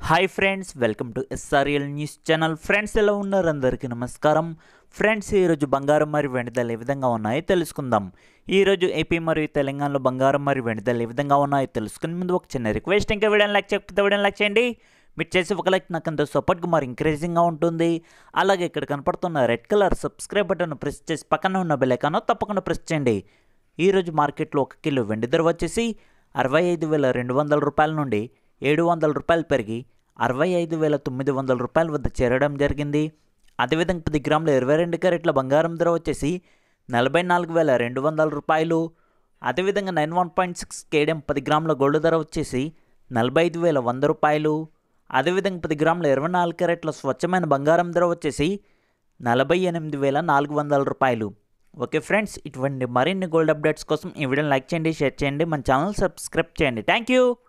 hi friends welcome to SRL news channel friends ఎలా ఉన్నారు అందరికీ నమస్కారం ఫ్రెండ్స్ ఈరోజు బంగారం మరియు వెండి ధరలు ఏ విధంగా ఉన్నాయో తెలుసుకుందాం ఈరోజు ఏపీ మరియు తెలంగాణలో బంగారం మరియు వెండి ధరలు ఏ విధంగా ఉన్నాయో తెలుసుకునే ముందు ఒక చిన్న రిక్వెస్ట్ ఇంకా వీడియోని లైక్ చేయకపోతే వీడియోని లైక్ చేయండి మీరు చేసి ఒక లైక్ నాకు అంత సపోర్ట్గా మరి ఇంక్రీజింగ్గా ఉంటుంది అలాగే ఇక్కడ కనపడుతున్న red colour subscribe button press చేసి పక్కన ఉన్న బెల్ ఐకాన్ తప్పకుండా ప్రెస్ చేయండి ఈరోజు మార్కెట్లో ఒక కిలో వెండి ధర వచ్చేసి అరవై ఐదు వేల రెండు వందల రూపాయల నుండి ఏడు వందల రూపాయలు పెరిగి అరవై ఐదు వేల తొమ్మిది వందల రూపాయల వద్ద చేరడం జరిగింది అదేవిధంగా పది గ్రాముల ఇరవై రెండు క్యారెట్ల బంగారం ధర వచ్చేసి నలభై నాలుగు వేల రెండు వందల రూపాయలు అదేవిధంగా నైన్ వన్ పాయింట్ సిక్స్ కేడియం పది గ్రాముల గోల్డ్ ధర వచ్చేసి నలభై ఐదు వేల వంద రూపాయలు అదేవిధంగా పది గ్రాముల ఇరవై నాలుగు క్యారెట్ల స్వచ్ఛమైన బంగారం ధర వచ్చేసి నలభై ఎనిమిది వేల నాలుగు వందల రూపాయలు ఓకే ఫ్రెండ్స్ ఇటువంటి మరిన్ని గోల్డ్ అప్డేట్స్ కోసం ఈ వీడియోని లైక్ చేయండి షేర్ చేయండి మన ఛానల్ సబ్స్క్రైబ్ చేయండి థ్యాంక్ యూ